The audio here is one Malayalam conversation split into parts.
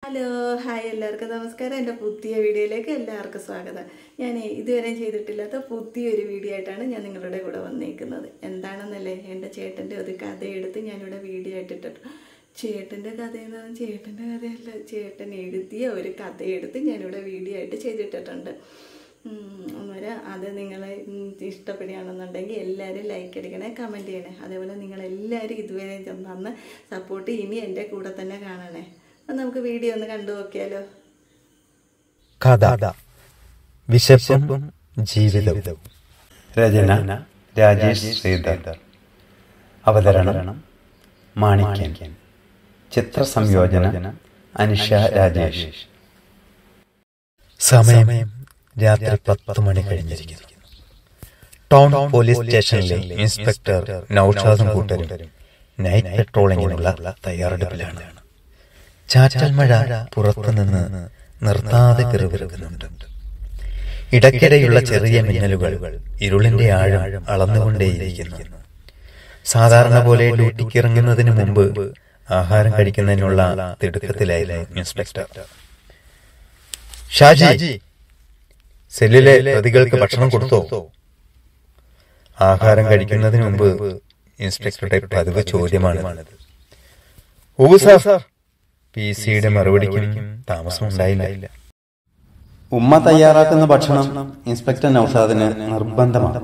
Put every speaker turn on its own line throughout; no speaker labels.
ഹലോ ഹായ് എല്ലാവർക്കും നമസ്കാരം എൻ്റെ പുതിയ വീഡിയോയിലേക്ക് എല്ലാവർക്കും സ്വാഗതം ഞാൻ ഇതുവരെ ചെയ്തിട്ടില്ലാത്ത പുതിയൊരു വീഡിയോ ആയിട്ടാണ് ഞാൻ നിങ്ങളുടെ കൂടെ വന്നേക്കുന്നത് എന്താണെന്നല്ലേ എൻ്റെ ചേട്ടൻ്റെ ഒരു കഥ എടുത്ത് ഞാനിവിടെ വീഡിയോ ആയിട്ടിട്ടുണ്ട് ചേട്ടൻ്റെ കഥയെന്ന് പറഞ്ഞാൽ ചേട്ടൻ്റെ കഥയല്ല ചേട്ടൻ എഴുതിയ ഒരു കഥ എടുത്ത് ഞാനിവിടെ വീഡിയോ ആയിട്ട് ചെയ്തിട്ടിട്ടുണ്ട് ഉം, അന്നേരം അത് നിങ്ങളെ ഉം, ഇഷ്ടപ്പെടുകയാണെന്നുണ്ടെങ്കിൽ എല്ലാവരും ലൈക്ക് അടിക്കണേ കമൻറ്റ് ചെയ്യണേ അതേപോലെ നിങ്ങളെല്ലാവരും ഇതുവരെ തന്ന് സപ്പോർട്ട് ഇനി എൻ്റെ കൂടെ തന്നെ കാണണേ അപ്പം നമുക്ക് വീഡിയോ ഒന്ന് കണ്ടു നോക്കിയാലോ
കഥ വിശപ്പും ജീവിതവും
രചന രാജേഷ് ശ്രീധർ അവതരണം മാണിക്യൻ ചിത്രസംയോജന അനിഷ രാജേഷ്
സമയം രാത്രി പത്ത് മണി കഴിഞ്ഞിരിക്കുന്നു ടൗൺ പോലീസ് സ്റ്റേഷനിലെ ഇൻസ്പെക്ടർ നൌഷാദും കൂട്ടരും നൈറ്റ് പെട്രോളിങ്ങിനുള്ള തയ്യാറെടുപ്പിലാണ് ചാറ്റൽ മഴ പുറത്തുനിന്ന് നിർത്താതെ കിറുകിറുക്കുന്നുണ്ട് ഇടയ്ക്കിടെയുള്ള ചെറിയ മിന്നലുകൾ ഇരുളിന്റെ ആഴം അളന്നുകൊണ്ടേയിരിക്കുന്നു സാധാരണ പോലെ ഡ്യൂട്ടിക്ക് ഇറങ്ങുന്നതിന് മുമ്പ് ആഹാരം കഴിക്കുന്നതിനുള്ള തിടുക്കത്തിലായിരുന്നു ഇൻസ്പെക്ടർ ഷാജി സെല്ലിലെ പ്രതികൾക്ക് ഭക്ഷണം കൊടുത്തോ ആഹാരം കഴിക്കുന്നതിന് മുമ്പ് ഇൻസ്പെക്ടറുടെ പതിവ് ചോദ്യമാണിത് ഓ സാർ പി സിയുടെ മറുപടിക്കും താമസമുണ്ടായില്ല
ഉമ്മ തയ്യാറാക്കുന്ന ഭക്ഷണം ഇൻസ്പെക്ടർ നൌഷാദിന് നിർബന്ധമാണ്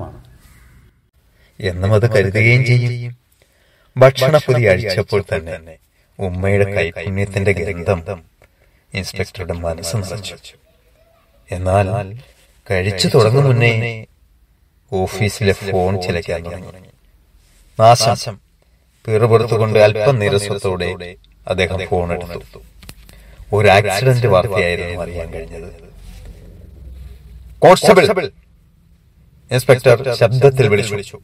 എന്നും അത് കരുതുകയും ചെയ്യും ഭക്ഷണപ്പൊതി അഴിച്ചപ്പോൾ തന്നെ ഉമ്മയുടെ കൈപുണ്യത്തിന്റെ ഗന്ധം ഇൻസ്പെക്ടറുടെ മനസ്സ് നിറച്ചു എന്നാൽ കഴിച്ചു തുടങ്ങും മുന്നേ ഓഫീസിലെ ഫോൺ ചിലയ്ക്കാൻ തുടങ്ങി നാശം പിറുപുറത്തുകൊണ്ട് അല്പം നിരസ്വത്തോടെ അദ്ദേഹം ഫോൺ എടുത്തു ഒരു ആക്സിഡന്റ് വാർത്തയായിരുന്നു അറിയാൻ കഴിഞ്ഞത് കോൺസ്റ്റബിൾ ഇൻസ്പെക്ടർ ശബ്ദത്തിൽ വിളിച്ചു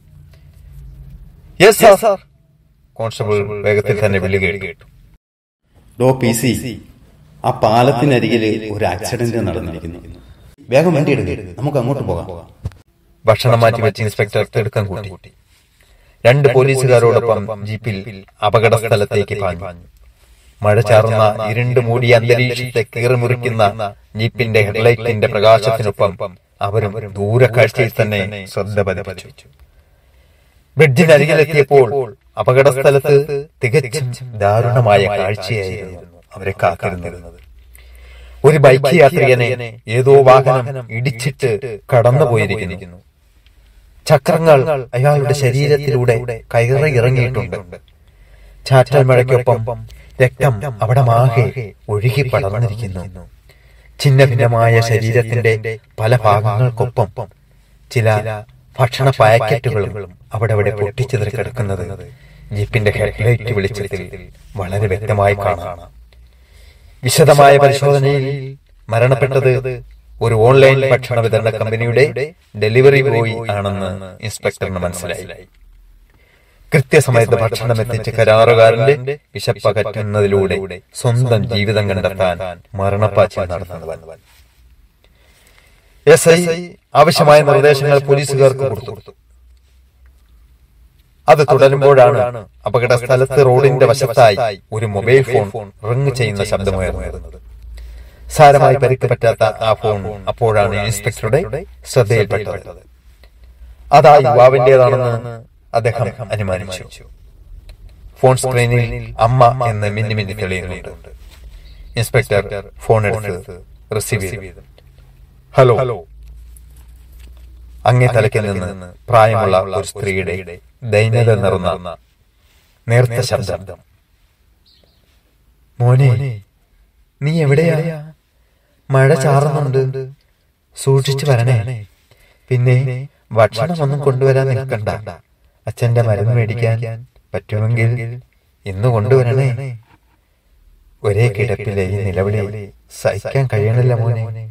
യെസ് സാർ കോൺസ്റ്റബിൾ വേഗത്തിൽ തന്നെ വിളി കേട്ടു
ഡോ പി സി ആ പാലത്തിനരികില് ഒരു ആക്സിഡന്റ് നടന്നിരിക്കുന്നു വേഗം വണ്ടി എടുക്കുക നമുക്ക് അങ്ങോട്ട് പോകാം
ഭക്ഷണം മാറ്റി വെച്ച് ഇൻസ്പെക്ടർ തിടുക്കം കൂട്ടി രണ്ട് പോലീസുകാരോടൊപ്പം ജീപ്പിൽ അപകട സ്ഥലത്തേക്ക് പാഞ്ഞു മഴ ചാർന്ന ഇരുണ്ട് മൂടിയ അന്തരീക്ഷത്തെ കീറിമുറിക്കുന്ന ജീപ്പിന്റെ ഹെഡ്ലൈറ്റിന്റെ പ്രകാശത്തിനൊപ്പം അവരും ദൂരക്കാഴ്ചയിൽ തന്നെ ശ്രദ്ധ പതിപ്പിച്ചു ബ്രിഡ്ജിനരികിലെത്തിയപ്പോൾ അപകട സ്ഥലത്ത് തികച്ചും ദാരുണമായ കാഴ്ചയായിരുന്നു അവരെ കാത്തിരുന്നിരുന്നത് ഒരു ബൈക്ക് യാത്രികനെ ഏതോ വാഹനം ഇടിച്ചിട്ട് കടന്നുപോയിരിക്കുന്നു ചക്രങ്ങൾ അയാളുടെ ശരീരത്തിലൂടെ കയറി ഇറങ്ങിയിട്ടുണ്ട് ചാറ്റൽ മഴയ്ക്കൊപ്പം രക്തം അവിടെ മാകെ ഒഴുകി പടർന്നിരിക്കുന്നു ഛിന്ന ഭിന്നമായ ശരീരത്തിന്റെ പല ഭാഗങ്ങൾക്കൊപ്പം ചില ഭക്ഷണ പാക്കറ്റുകളും അവിടെ അവിടെ പൊട്ടിച്ചിതറി കിടക്കുന്നത് ജീപ്പിന്റെ ഹെഡ്ലൈറ്റ് വെളിച്ചത്തിൽ വളരെ വ്യക്തമായി കാണാം വിശദമായ പരിശോധനയിൽ മരണപ്പെട്ടത് ഒരു ഓൺലൈൻ ഭക്ഷണ വിതരണ കമ്പനിയുടെ ഡെലിവറി ബോയ് ആണെന്ന് ഇൻസ്പെക്ടറിന് മനസ്സിലായി കൃത്യസമയത്ത് ഭക്ഷണം എത്തിച്ച് കരാറുകാരന്റെ വിശപ്പകറ്റുന്നതിലൂടെ സ്വന്തം ജീവിതം കണ്ടെത്താൻ മരണപ്പാച്ചിൽ നടത്തുന്നവൻ എസ് ഐ ആവശ്യമായ നിർദ്ദേശങ്ങൾ പോലീസുകാർക്ക് കൊടുത്തു അത് തുടരുമ്പോഴാണ് അപകട സ്ഥലത്ത് റോഡിന്റെ വശത്തായി ഒരു മൊബൈൽ ഫോൺ റിങ് ചെയ്യുന്ന ശബ്ദമുയർന്നത് സാരമായി പരിക്ക് പറ്റാത്ത ആ ഫോൺ അപ്പോഴാണ് ഇൻസ്പെക്ടറുടെ ശ്രദ്ധയിൽപ്പെട്ടത് അതാ യുവാവിന്റേതാണെന്ന് അദ്ദേഹം അനുമാനിച്ചു ഫോൺ സ്ക്രീനിൽ അമ്മ എന്ന് മിന്നി മിന്നി തെളിയുന്നുണ്ട് ഇൻസ്പെക്ടർ ഫോൺ എടുത്ത് റിസീവ് ചെയ്തു ഹലോ അങ്ങേ തലയ്ക്ക് നിന്ന് പ്രായമുള്ള ഒരു സ്ത്രീയുടെ ദൈന്യത നിറന്ന നേർത്ത ശബ്ദം മോനെ നീ എവിടെയാ മഴ ചാറുന്നുണ്ട് സൂക്ഷിച്ചു വരണേ പിന്നെ ഭക്ഷണമൊന്നും കൊണ്ടുവരാൻ നിൽക്കണ്ട അച്ഛന്റെ മരുന്ന് മേടിക്കാൻ പറ്റുമെങ്കിൽ ഇന്ന് കൊണ്ടുവരണേ ഒരേ കിടപ്പിലെ ഈ നിലവിളി സഹിക്കാൻ കഴിയണില്ല മോനെ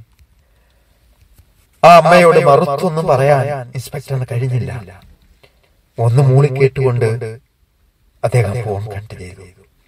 ആ അമ്മയോട് മറുത്തൊന്നും പറയാൻ ഇൻസ്പെക്ടറിന് കഴിഞ്ഞില്ല ഒന്ന് മൂളി കേട്ടുകൊണ്ട് അദ്ദേഹം ഫോൺ കട്ട് ചെയ്തു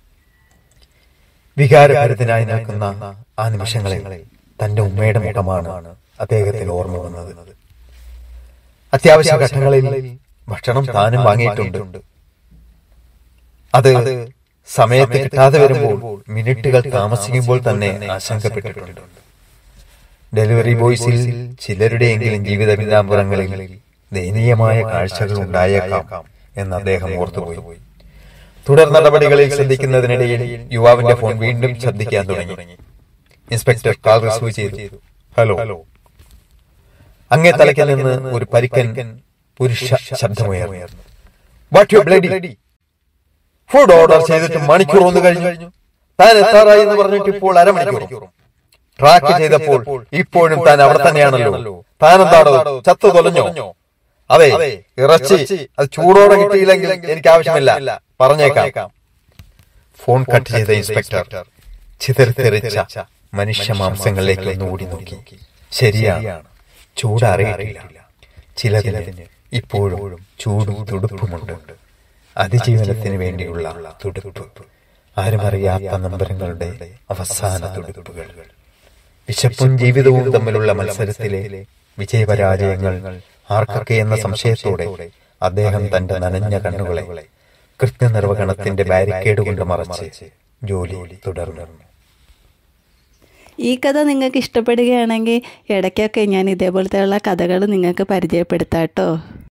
വികാരഭരിതനായി നിൽക്കുന്ന ആ നിമിഷങ്ങളിൽ തന്റെ ഉമ്മയുടെ മുഖമാണ് അദ്ദേഹത്തിന് ഓർമ്മ വന്നത് അത്യാവശ്യ ഘട്ടങ്ങളിൽ ഭക്ഷണം താനും വാങ്ങിയിട്ടുണ്ട് അത് സമയത്ത് കിട്ടാതെ വരുമ്പോൾ മിനിറ്റുകൾ താമസിക്കുമ്പോൾ തന്നെ ആശങ്കപ്പെട്ടിട്ടുണ്ട് ഡെലിവറി ബോയ്സിൽ ചിലരുടെയെങ്കിലും ജീവിത പിതാമ്പുറങ്ങളിൽ ദയനീയമായ കാഴ്ചകൾ ഉണ്ടായേക്കാം എന്ന് അദ്ദേഹം ഓർത്തുപോയി തുടർ നടപടികളിൽ ശ്രദ്ധിക്കുന്നതിനിടയിൽ യുവാവിന്റെ ഫോൺ വീണ്ടും ശബ്ദിക്കാൻ തുടങ്ങി ഇൻസ്പെക്ടർ കാൾ റിസീവ് ചെയ്തു ഹലോ അങ്ങേ തലയ്ക്ക് നിന്ന് ഒരു പരിക്കൻ പുരുഷ ശബ്ദമുയർന്നു what you bloody food order ചെയ്തിട്ട് മണിക്കൂർ ഒന്ന് കഴിഞ്ഞു താൻ എത്താറായി എന്ന് പറഞ്ഞിട്ട് ഇപ്പോൾ അരമണിക്കൂർ ട്രാക്ക് ചെയ്തപ്പോൾ ഇപ്പോഴും താൻ അവിടെ തന്നെയാണല്ലോ താൻ എന്താണോ ചത്തു തൊലഞ്ഞോ അതെ ഇറച്ചി അത് ചൂടോടെ കിട്ടിയില്ലെങ്കിൽ എനിക്ക് ആവശ്യമില്ല പറഞ്ഞേക്കാം ഫോൺ കട്ട് ചെയ്ത ഇൻസ്പെക്ടർ ചിതറിത്തെറിച്ച മനുഷ്യ മാംസങ്ങളിലേക്ക് ഒന്നുകൂടി നോക്കി ശരിയാണ് ചൂടറിയിട്ടില്ല ചിലതിന് ഇപ്പോഴും ചൂടും തുടുപ്പുമുണ്ട് അതിജീവനത്തിന് വേണ്ടിയുള്ള തുടുപ്പ് ആരുമറിയാത്ത നമ്പരങ്ങളുടെ അവസാന തുടുപ്പുകൾ വിശപ്പും ജീവിതവും തമ്മിലുള്ള മത്സരത്തിലെ വിജയപരാജയങ്ങൾ ആർക്കൊക്കെ എന്ന സംശയത്തോടെ അദ്ദേഹം തന്റെ നനഞ്ഞ കണ്ണുകളെ കൃത്യനിർവഹണത്തിന്റെ ബാരിക്കേഡ് കൊണ്ട് മറച്ച് ജോലി തുടർന്നു
ഈ കഥ നിങ്ങൾക്ക് ഇഷ്ടപ്പെടുകയാണെങ്കിൽ ഇടയ്ക്കൊക്കെ ഞാൻ ഇതേപോലത്തെയുള്ള കഥകൾ നിങ്ങൾക്ക് പരിചയപ്പെടുത്താം കേട്ടോ